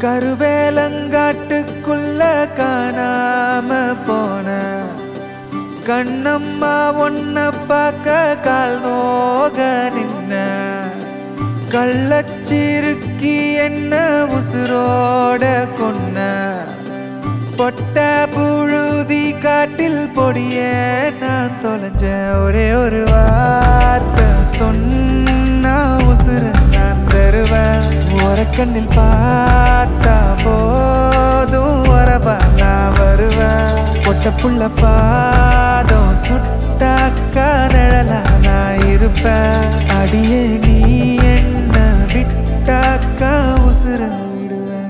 கருவேலங்காட்டுக்குள்ள காணாம போன கண்ணம்மா ஒன்ன பார்க்க கால் நோக நின்ன கள்ளச்சிருக்கி என்ன உசுரோட கொன்ன பொட்ட புழுதி காட்டில் பொடிய நான் தொலைஞ்சேன் ஒரே ஒரு வார்த்தை சொன்னா உசுறு நான் தருவேன் கண்ணில் பார்த்தா போதும் வரவா நான் வருவேன் பொட்ட புள்ள பாதம் சுட்டாக்கா நிழலா நான் இருப்பேன் அடியே நீ என்ன விட்டாக்கா உசுறு விடுவேன்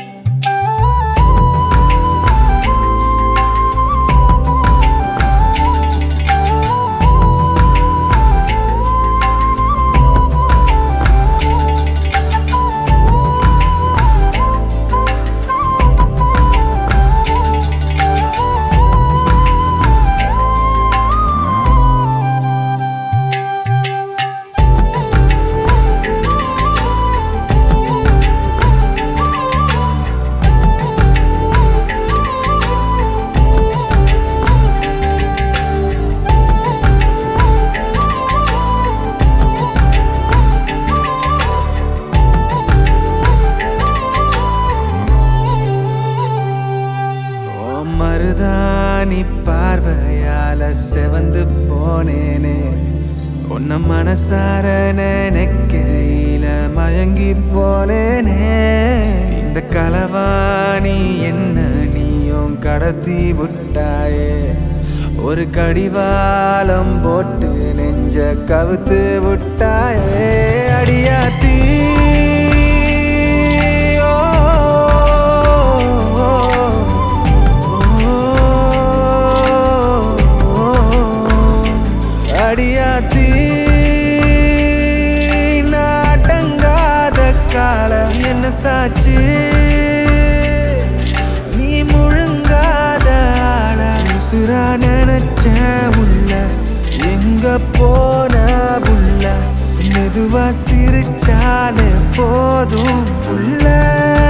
ஓ மருதாணி பார்வையால செவந்து போனேனே உன்ன மனசார நினைக்கையில மயங்கி போனேனே இந்த களவாணி என்ன நீயும் கடத்தி விட்டாயே ஒரு கடிவாளம் போட்டு நெஞ்ச கவுத்து விட்டாயே அடியாத்தி ஓ, ஓ, ஓ. அடியாத்தி நாட்டங்காத கால என்ன சாச்சு நீ முழுங்காத ஆள உசுரா நினைச்ச உள்ள எங்க போன புள்ள மெதுவா சிரிச்சாலே போதும் புள்ள